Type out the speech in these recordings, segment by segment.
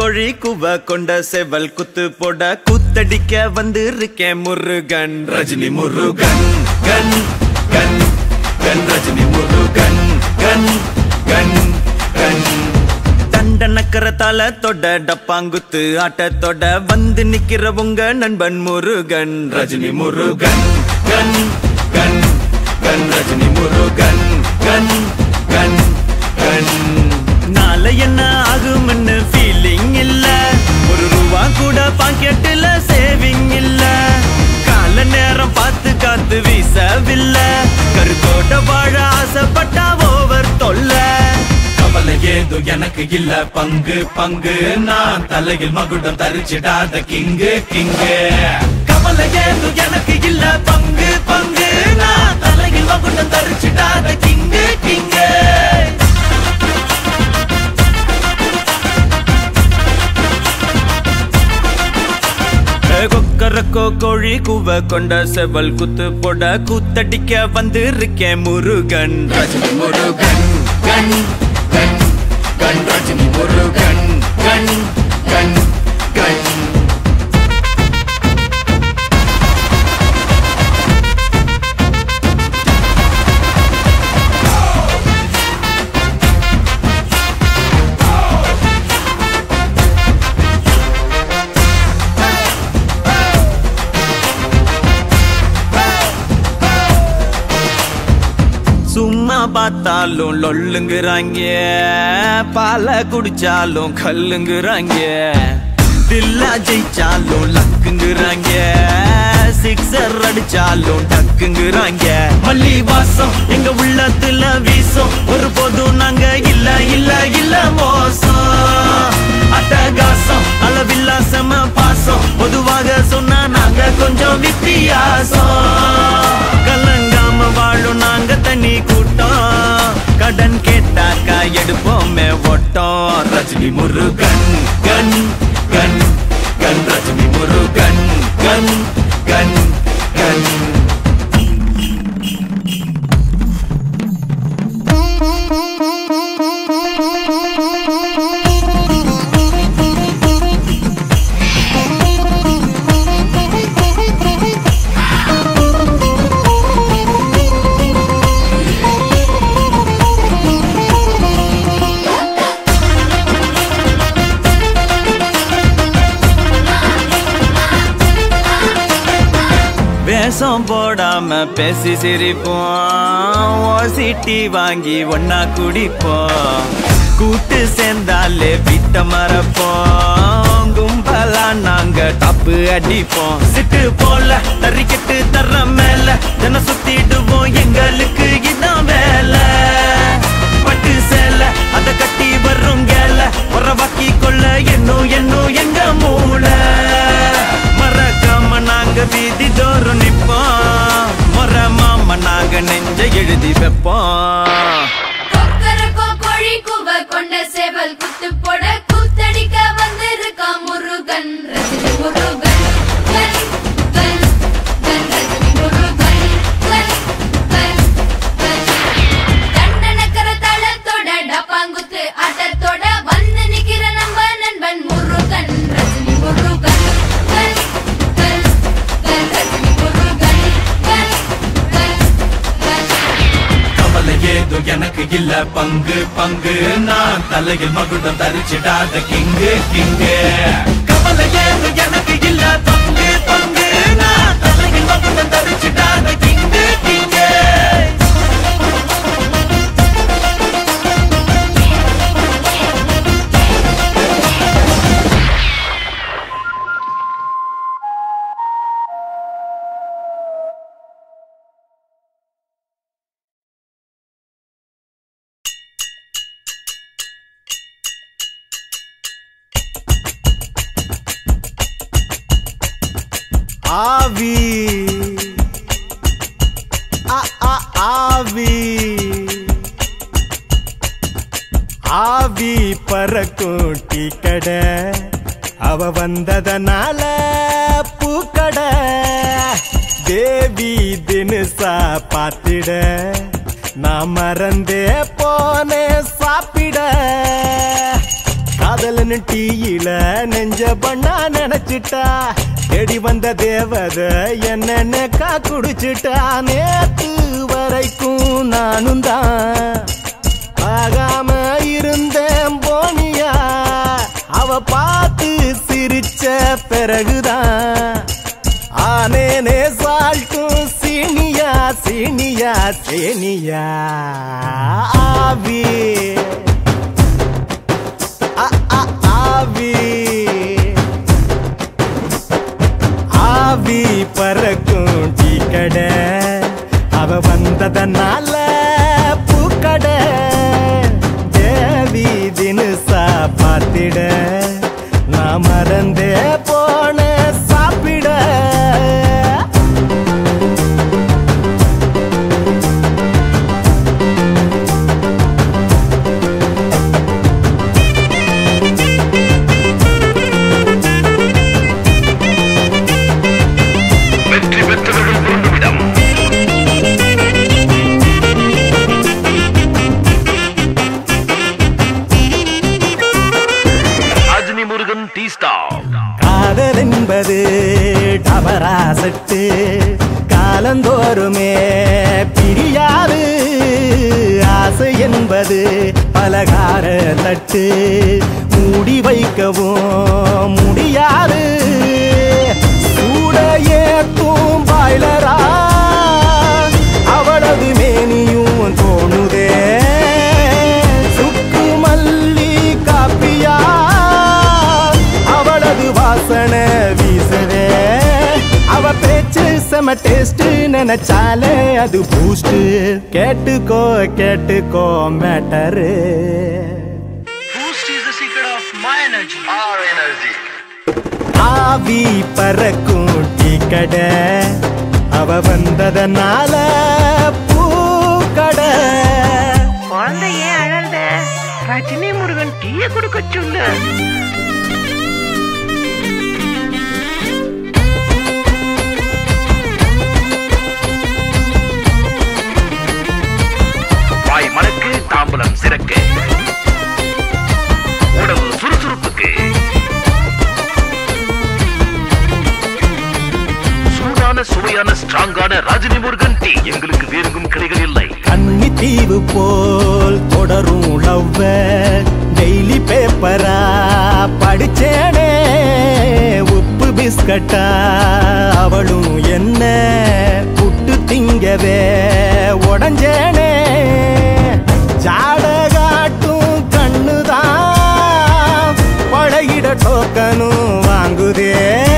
கோழி குவ கொண்ட செவல் குத்து போட குத்தடிக்க வந்து இருக்கேன் முருகன் ரஜினி முருகன் கன் கன் கன் ரஜினி முருகன் கன் கன் கன் தண்டனக்கரத்தால தொட டப்பாங்குத்து ஆட்டத்தோட வந்து நிக்கிற உங்க நண்பன் முருகன் ரஜினி முருகன் கன் கன் கன் ரஜினி முருகன் கன் கன் கன் நாளை என்ன ஆகும்னு ஃபீலிங் இல்ல ஒரு ரூபா கூட பாக்கெட்டுல சேவிங் இல்ல கால நேரம் பார்த்து காத்து வீசவில்லை கருத்தோட வாழ ஆசைப்பட்டா ஓவர் தொல்லை கவலை ஏதோ எனக்கு இல்ல பங்கு பங்கு நான் தலையில் மகுடம் தரிச்சிடாத கிங்கு கிங்கு கவலை ஏதோ எனக்கு இல்ல பங்கு பங்கு நான் தலையில் மகுடம் தரிச்சிடாத கிங்கு கிங்கு கொக்கரக்கோ கோழி கூவ கொண்ட செவல் குத்து போட கூத்தடிக்க வந்து இருக்கேன் முருகன் ரஜினி முருகன் கண் கண் கண் ரஜினி முருகன் கண் கண் கண் சும்மா பார்த்தாலும் லொல்லுங்கிறாங்க பால குடிச்சாலும் கல்லுங்கிறாங்க தில்லா ஜெயிச்சாலும் லக்குங்கிறாங்க சிக்ஸர் அடிச்சாலும் டக்குங்கிறாங்க மல்லி வாசம் எங்க உள்ளத்துல வீசும் ஒரு போதும் நாங்க இல்ல இல்ல இல்ல மோசம் அட்டகாசம் அளவில்லாசம பாசம் பொதுவாக சொன்னா நாங்க கொஞ்சம் வித்தியாசம் கலங்காம வாழும் நாங்க தனி கூட்டம் கடன் கேட்டாக்கா எடுப்போமே ஓட்டம் ரஜினி முருகன் கண் கண் கண் ரஜினி முருகன் கண் கண் கண் வேஷம் போடாம பேசி சிரிப்போம் ஓசிட்டி வாங்கி ஒன்னா குடிப்போம் கூட்டு சேர்ந்தாலே விட்ட மறப்போம் கும்பலா நாங்க தப்பு அடிப்போம் சிட்டு போல தறிக்கட்டு தர்ற மேல தின சுத்திடுவோம் எங்களுக்கு இதான் வேலை பட்டு சேல அத கட்டி வரும் கேல உறவாக்கி கொள்ள என்னும் என்னும் எங்க மூளை மறக்காம நாங்க வீதி தோறும் நிப்போம் முற மாம நாங்க நெஞ்ச எழுதி வைப்போம் கொக்கரக்கோ கோழி கூவ கொண்ட சேவல் குத்து போட கூத்தடிக்க வந்திருக்கா முருகன் ரஜினி முருகன் கன், கன், கன் ரஜினி முருகன் கன், கன், கன். தண்டனக்கர தளத்தோட டப்பாங்குத்து ஆட்டத்தோட வந்து நிக்கிற நம்ம நண்பன் முருகன் ரஜினி முருகன் கன், கன், கன் ரஜினி முருகன் கன், கன், கன். கவலை ஏதோ எனக்கு இல்ல பங்கு பங்கு நான் தலையில் மகுடம் தரிச்சிடாத கிங்கு கிங்கு கவலை ஏதோ எனக்கு இல்ல பங்கு பங்கு நான் தலையில் மகுடம் தரிச்சிடாத கிங்கு கிங்கு ஆவி ஆ ஆ ஆவி ஆவி பறக்கும் டீ கடை அவ வந்ததனால பூக்கடை தேவி தினுசா பாத்திட நான் மறந்தே போனே சாப்பிட காதலன்னு டீயில நெஞ்ச பண்ணா நினைச்சிட்டா தேடி வந்த தேவத என்னென்ன கா குடிச்சிட்டா நேத்து வரைக்கும் நானும் தான் ஆகாம இருந்தேன் போனியா அவ பார்த்து சிரிச்ச பிறகுதான் ஆனேனே சால்ட்டும் சீனியா சீனியா சீனியா ஆவி ஆ, ஆ, ஆவி ஆவி பறக்கும் டீ கடை அவ வந்ததனால பூக்கடை தேவி தினுசா பார்த்திட நான் மறந்தே போன சாப்பிட வெற்றி பெற்றவர்கள் பொருந்துவிடம் அஜினி முருகன் டீ ஸ்டால் காதல் என்பது டபராசட்டு காலந்தோறுமே பிரியாது ஆசை என்பது பலகார தட்டு மூடி வைக்கவும் முடியாது சூடையே பாய்லரா அவளது மேனியும் தோணுதே சுக்கு மல்லி காப்பியா அவளது வாசனை வீசுதே அவ பேச்சு செம டேஸ்ட் நினைச்சாலே அது பூஸ்ட் கேட்டுக்கோ கேட்டுக்கோ matter Boost is the secret of my energy. Our energy. ஆவி பறக்கும் டீ கடை அவ வந்ததனால பூக்கடை குழந்தை ஏன் அழல்த ரஜினி முருகன் டீய கொடுக்க சொல்லு வாய் மணக்கு தாம்பலம் சிறக்கு உடவு சுறுசுறுப்புக்கு சூடான சுவையான ஸ்ட்ராங்கான ரஜினி முருகன் டீ எங்களுக்கு வேறெங்கும் கிடைகள் இல்லை கன்னி தீவு போல் தொடரும் லவ்வ டெய்லி பேப்பரா படிச்சேனே உப்பு பிஸ்கட்டா அவளும் என்ன புட்டு திங்கவே உடஞ்சேனே ஜாடகாட்டும் கண்ணுதான் பழகிட டோக்கனும் வாங்குதே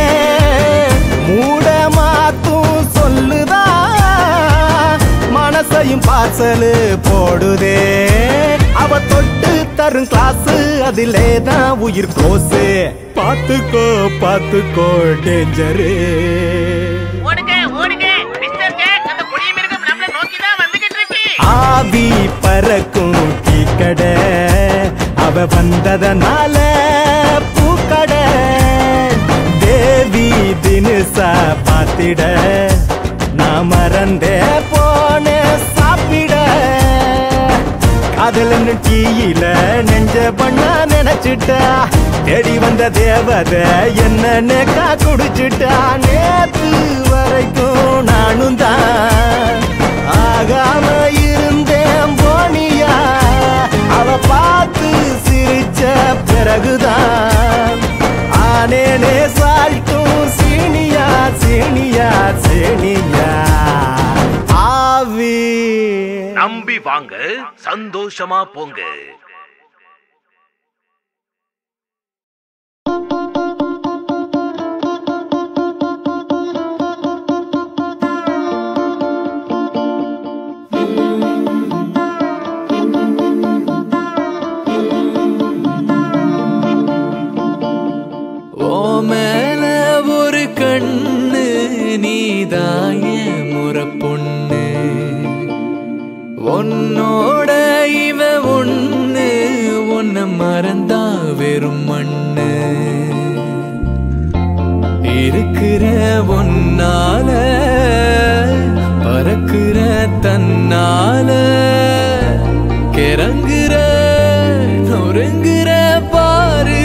மூட மாத்தும் சொல்லுதா மனசையும் பார்சலு போடுதே அவ தொட்டு தரும் கிளாஸ் அதிலே தான் உயிர் கோசு பாத்துக்கோ பாத்துக்கோ டேஞ்சரு ஓடுங்க ஓடுங்க மிஸ்டர் ஜாக் அந்த புளிய மிருகம் நம்மள நோக்கி தான் வந்துகிட்டு இருக்கு ஆவி பறக்கும் டீ கடை அவ வந்ததனால பூக்கடை தேவி தினுசா பாத்திட நான் மறந்தே போன சாப்பிட காதலன்னு டீயில நெஞ்ச பண்ண நினைச்சிட்டா தேடி வந்த தேவத என்ன கா குடிச்சிட்டா நேத்து வரைக்கும் நானும் தான் ஆகாம இருந்தேன் போனியா அவ பார்த்து சிரிச்ச பிறகுதான் ஆனேனே சால்ட்டும் சீனியா சீனியா சீனியா ஆவி நம்பி வாங்க சந்தோஷமா போங்க ஓ மேல ஒரு கண்ணு நீதாய முறை பொண்ணு உன்னோட இவ ஒண்ணு உன்னை மறந்தா வெறும் மண்ணு இருக்கிற ஒன்னால பறக்கிற தன்னால கிறங்குற நொறுங்குற பாரு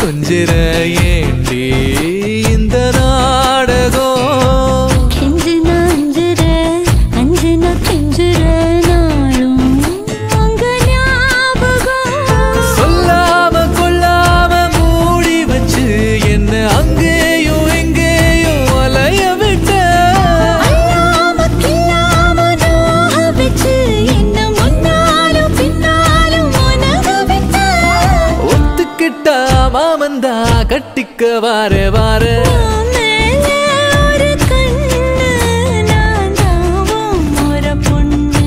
கொஞ்சிற ஏண்டி இந்த நாடகம் கெஞ்சின அஞ்சுற அஞ்சின கெஞ்சுற நாளும் அங்க ஞாபகம் சொல்லாம கொள்ளாம மூடி வச்சு என்ன அங்கேயும் எங்கேயும் அலைய விட்ட அல்லாம கில்லாம நோக வச்சு என்ன முன்னாலும் பின்னாலும் உனக விட்ட ஒத்துக்கிட்டா மாமந்தா கட்டிக்க வார வார மேல ஒரு கண்ணு நான் தாவும் ஒரு பொண்ணு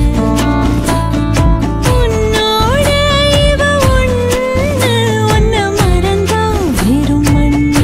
உன்னோட இவ ஒண்ணு உன்னை மறந்தா வெறும் மண்ணு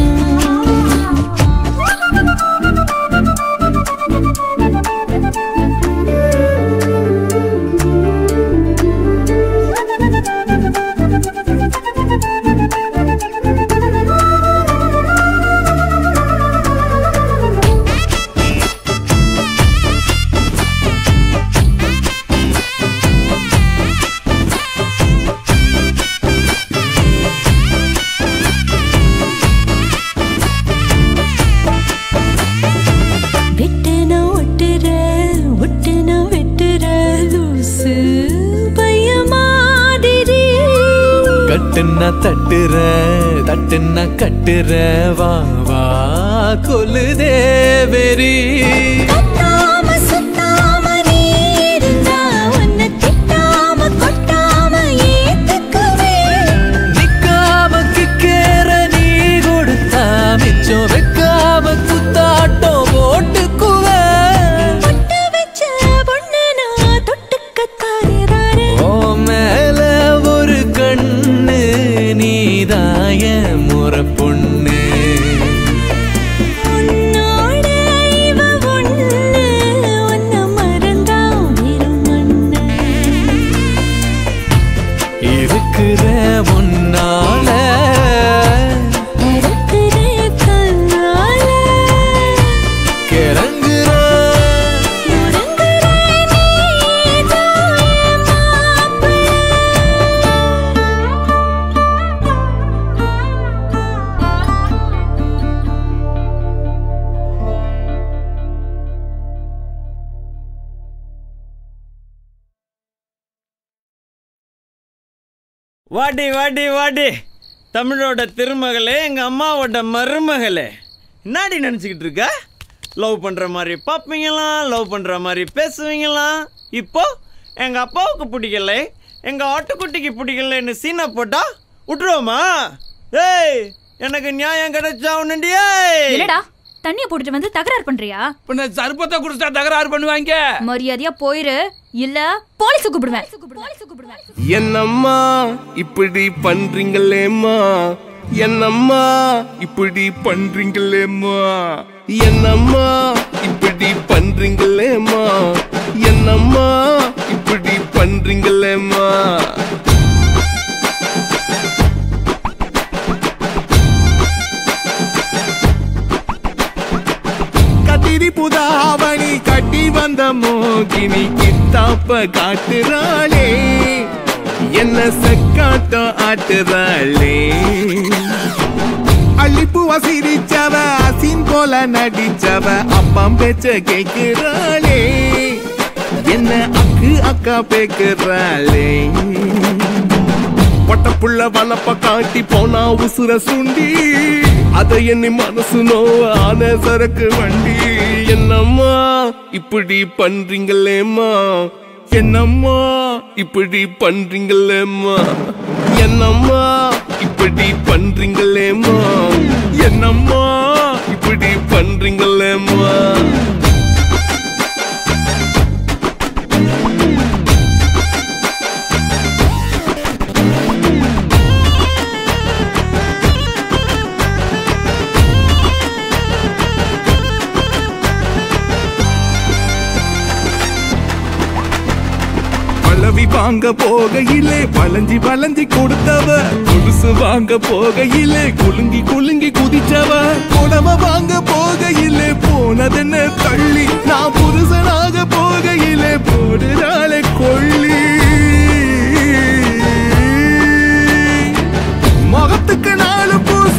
வெட்டுன ஒட்டுற ஒட்டுன வெட்டுற லூசு பைய மாதிரி கட்டுன்னா தட்டுற தட்டுன்னா கட்டுற வா வா கொல்லுதே வெறி கத்தாம சுத்தாம நீ இருந்தா உன்னை திட்டாம கொட்டாம ஏத்துக்குவேன் நிக்காம கிக்கேற நீ கொடுத்தா மிச்சம் வைக்காம குத்தாட்டம் போட்டுக்குவேன் பொட்டு வச்ச பொண்ணு நான் தொட்டுக்க தாரே ஓ மேல ஒரு கண்ணு நீதாய முறை பொண்ணு உன்னோட இவ ஒண்ணு உன்னை மறந்தா வெறும் மண்ணு இருக்கிற முன்னால அறுக்கிற கண்ணால கிறங்குற முருங்குற நீதான் என் மாப்பிள்ளை. வாடி வாடி வாடி தமிழோட திருமகளே எங்க அம்மாவோட மருமகளே என்னாடி நினச்சிக்கிட்டு இருக்க லவ் பண்ற மாதிரி பார்ப்பீங்களாம் லவ் பண்ற மாதிரி பேசுவீங்களாம் இப்போ எங்க அப்பாவுக்கு பிடிக்கல எங்க ஆட்டுக்குட்டிக்கு பிடிக்கலன்னு சீனை போட்டா விட்டுருவோமா ஏய் எனக்கு நியாயம் கிடைச்சா உன்னுண்டியே என்னடா தண்ணிய போட்டுட்டு வந்து தகராறு பண்றியா பின்ன சர்பத்தை குடிச்சா தகராறு பண்ணுவாங்க மரியாதையா போயிரு இல்ல போலீஸ் கூப்பிடுவேன் போலீஸ் கூப்பிடுவேன் என்னம்மா இப்படி பண்றீங்களேம்மா என்னம்மா இப்படி பண்றீங்களேம்மா என்னம்மா இப்படி பண்றீங்களேம்மா என்னம்மா இப்படி பண்றீங்களேம்மா கத்திரி புதாவணி கட்டி வந்த மோகினி கித்தாப்ப காட்டுறாளே என்ன செக்காட்டம் ஆட்டுறாளே அள்ளிப்பூவ சிரிச்சவ அசின் போல நடிச்சவ அப்பம் பேச்ச கேக்குறாளே என்ன அக்கு அக்கா பேக்குறாளே பொட்டப்புள்ள வனப்ப காட்டி போனா உசுர சுண்டி அத எண்ணி மனசு நோவ ஆன சரக்கு வண்டி என்னம்மா இப்படி பண்றீங்களேம்மா என்னம்மா இப்படி பண்றீங்களேம்மா என்னம்மா இப்படி பண்றீங்களேம்மா என்னம்மா இப்படி பண்றீங்களேம்மா பழவி வாங்க போகையிலே வளைஞ்சி வளைஞ்சி கொடுத்தவ கொலுசு வாங்க போகையிலே குலுங்கி குலுங்கி குதிச்சவ புடவ வாங்க போகையிலே போனதென்ன தள்ளி நான் புருஷனாக போகையிலே போடுறாளே கொள்ளி முகத்துக்கு நாலு பூச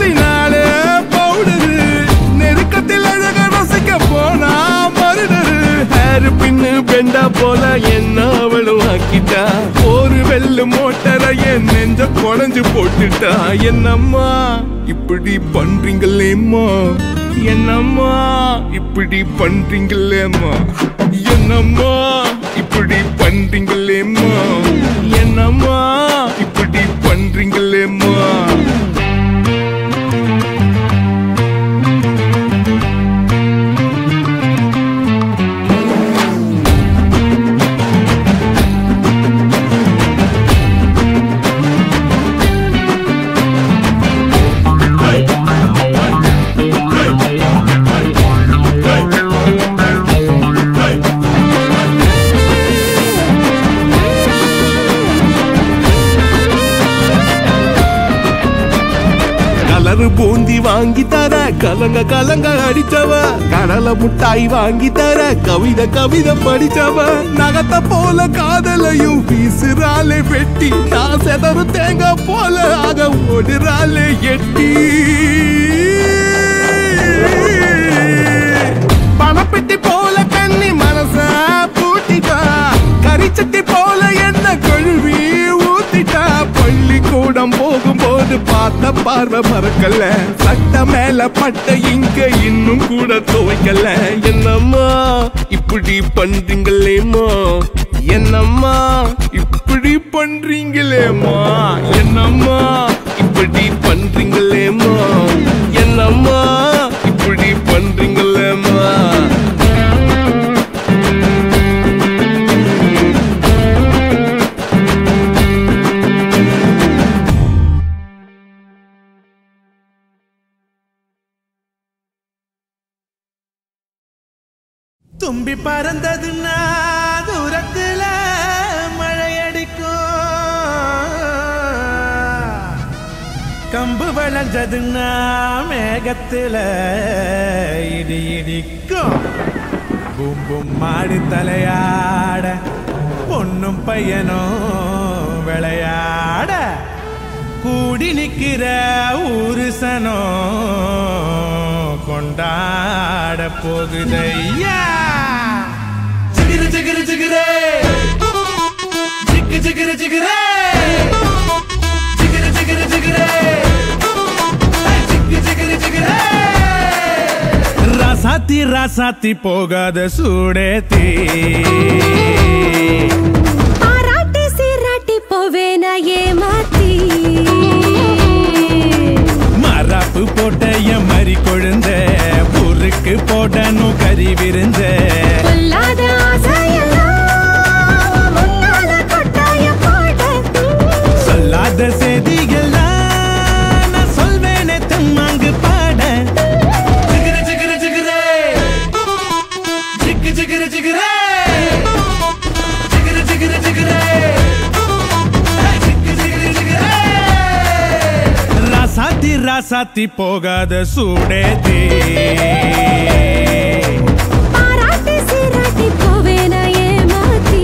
கண்டா போல என்ன அவளும் ஆக்கிட்டா ஒரு வெள்ளு மோட்டரை என் நெஞ்ச குடஞ்சு போட்டுட்டா என்னம்மா இப்படி பண்றீங்களேம்மா என்னம்மா இப்படி பண்றீங்களேம்மா என்னம்மா இப்படி பண்றீங்களேம்மா என்னம்மா இப்படி பண்றீங்களேம்மா கலரு பூந்தி வாங்கி தர கலங்க கலங்க அடிச்சவ கடலை முட்டாய் வாங்கி தர கவிதை கவிதை படிச்சவ நகத்த போல காதலையும் வீசுறாளே வெட்டி நான் செதறு தேங்காய் போல ஆக ஓடுறாளே எட்டி பணப்பெட்டி போல கண்ணி மனச பூட்டிட்டா கரிச்சட்டி போல என்ன கழுவி ஊத்திட்டா பள்ளிக்கூடம் போகும்போது பார்த்த பார்வை மறக்கல சட்ட மேல பட்ட இங்க இன்னும் கூட துவைக்கல என்னம்மா இப்படி பண்றீங்களேம்மா என்னம்மா இப்படி பண்றீங்களேம்மா என்னம்மா இப்படி பண்றீங்களேம்மா என்னம்மா இப்படி பண்றீங்களேம்மா தும்பி பறந்ததுன்னா தூரத்துல மழையடிக்கும் கம்பு விளைஞ்சதுன்னா மேகத்துல இடி இடிக்கும் பூம் பூம் மாடி தலையாட பொண்ணும் பையனும் விளையாட கூடி நிக்கிற ஊரு சனம் கொண்டாட போகுதையா ஜிகிரு ஜிகிரு ஜிகிரே ஜிக்கு ஜிகிரு ஜிகிரே ஜிகிரு ஜிகிரு ஜிகிரே ஜிக்கு ஜிகிரு ஜிகிரே ராசாத்தி ராசாத்தி போகாத சூடேத்தி பாராட்டி சீராட்டி போவேன ஏமாத்தி மராப்பு போட்ட என் மறி கொழுந்த பொருக்கு போடணும் கறி விருந்த கொல்லாத ஆசையெல்லாம் முன்னால கொட்டாய போட சொல்லாத செய்திகள்லாம் நான் சொல்வேனே தம்மாங்கு பாட ஜிகிரு ஜிகிரு ஜிகிரே ஜிக்கு ஜிகிரு ஜிகிரே ஜிகிரு ஜிகிரு ஜிகிரே ஜிக்கு ஜிகிரு ஜிகிரே ராசாத்தி ராசாத்தி போகாத சூடேதி பாராட்டி சீராட்டி போவேன ஏமாத்தி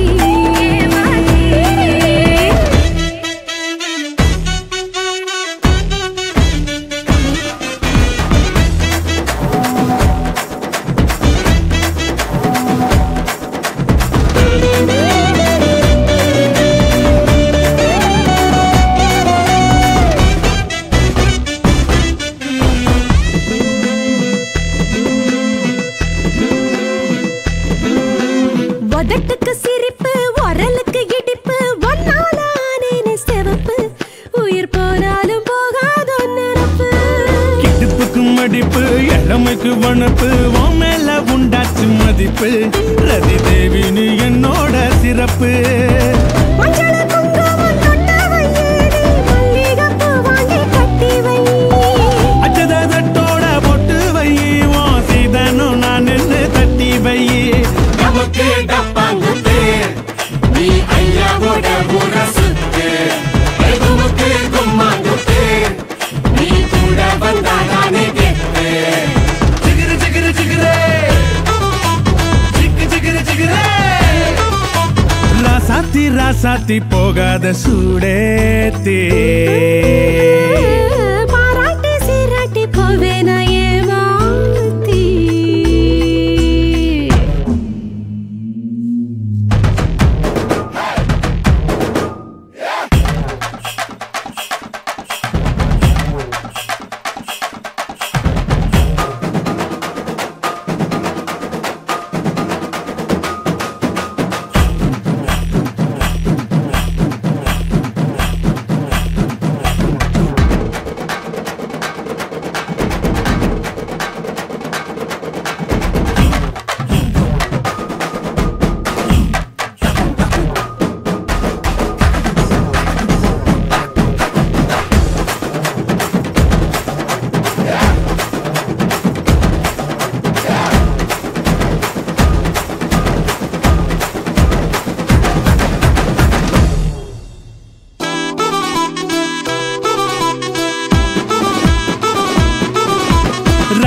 உதட்டுக்கு சிரிப்பு உரலுக்கு இடிப்பு ஒன்னால ஆனேனே சிவப்பு உயிர் போனாலும் போகாதோ நினப்பு கிடுப்புக்கு மடிப்பு இளமைக்கு வனப்பு உன் மேல உண்டாச்சு மதிப்பு ரதி தேவி நீ என்னோட சிறப்பு மஞ்சள குங்குமம் தொட்ட வையேடி மல்லிகைப்பூ வாங்கி கட்டி வை அச்சத தட்டோட பொட்டு வை உன் சீதனும் நான் நின்று தட்டி வை நமக்கு டப்பாங்குத்து நீ ஐயாவோட ஊர சுத்து எதுவுக்கு கும்மாங்குத்து நீ கூட வந்தா நானே கெத்து ஜிகிரு ஜிகிரு ஜிகிரே ஜிக்கு ஜிகிரு ஜிகிரே ராசாத்தி ராசாத்தி போகாத சூடேத்தே பாராட்டி சீராட்டி போவேன ஏமாத்தி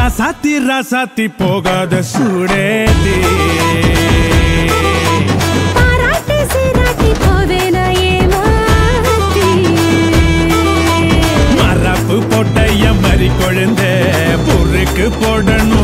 ராசாத்தி ராசாத்தி போகாத சூடேதி பாராட்டி சீராட்டி போவேனா ஏமாத்தி மரப்பு போட்ட என் மறி கொழுந்த பொருக்கு போடணும்